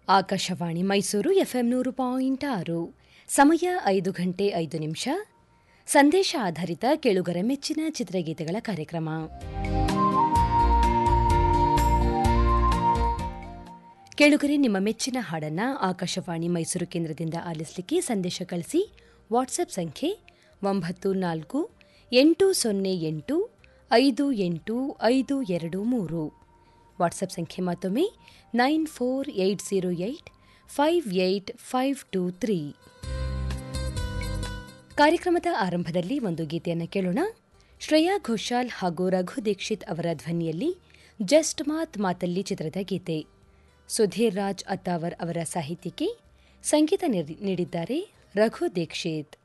Akashvani Mysuru FM ನೂರು point ಆರು ಸಮಯ ಐದು ಗಂಟೆ ಐದು ನಿಮಿಷ ಸಂದೇಶ ಆಧಾರಿತ ಕೇಳುಗರ ಮೆಚ್ಚಿನ ಚಿತ್ರಗೀತೆಗಳ ಕಾರ್ಯಕ್ರಮ ಕೇಳುಗರೆ ನಿಮ್ಮ ಮೆಚ್ಚಿನ ಹಾಡನ್ನ ಆಕಾಶವಾಣಿ ಮೈಸೂರು ಕೇಂದ್ರದಿಂದ ಆಲಿಸಲಿಕ್ಕೆ ಸಂದೇಶ ಕಳಿಸಿ ವಾಟ್ಸ್ಆಪ್ ಸಂಖ್ಯೆ ಒಂಬತ್ತು ನಾಲ್ಕು ಎಂಟು ಸೊನ್ನೆ ಎಂಟು ಐದು ಎಂಟು ಐದು ಎರಡು ಮೂರು ವಾಟ್ಸಪ್ ಸಂಖ್ಯೆ ಮತ್ತೊಮ್ಮೆ nine four eight zero eight five eight five two three ಕಾರ್ಯಕ್ರಮದ ಆರಂಭದಲ್ಲಿ ಒಂದು ಗೀತೆಯನ್ನು ಕೇಳೋಣ ಶ್ರೇಯಾ ಘೋಷಾಲ್ ಹಾಗೂ ರಘು ದೀಕ್ಷಿತ್ ಅವರ ಧ್ವನಿಯಲ್ಲಿ ಜಸ್ಟ್ ಮಾತ್ ಮಾತಲ್ಲಿ ಚಿತ್ರದ ಗೀತೆ ಸುಧೀರ್ ರಾಜ್ ಅತ್ತಾವರ್ ಅವರ ಸಾಹಿತ್ಯಕ್ಕೆ ಸಂಗೀತ ನೀಡಿದ್ದಾರೆ ರಘು ದೀಕ್ಷಿತ್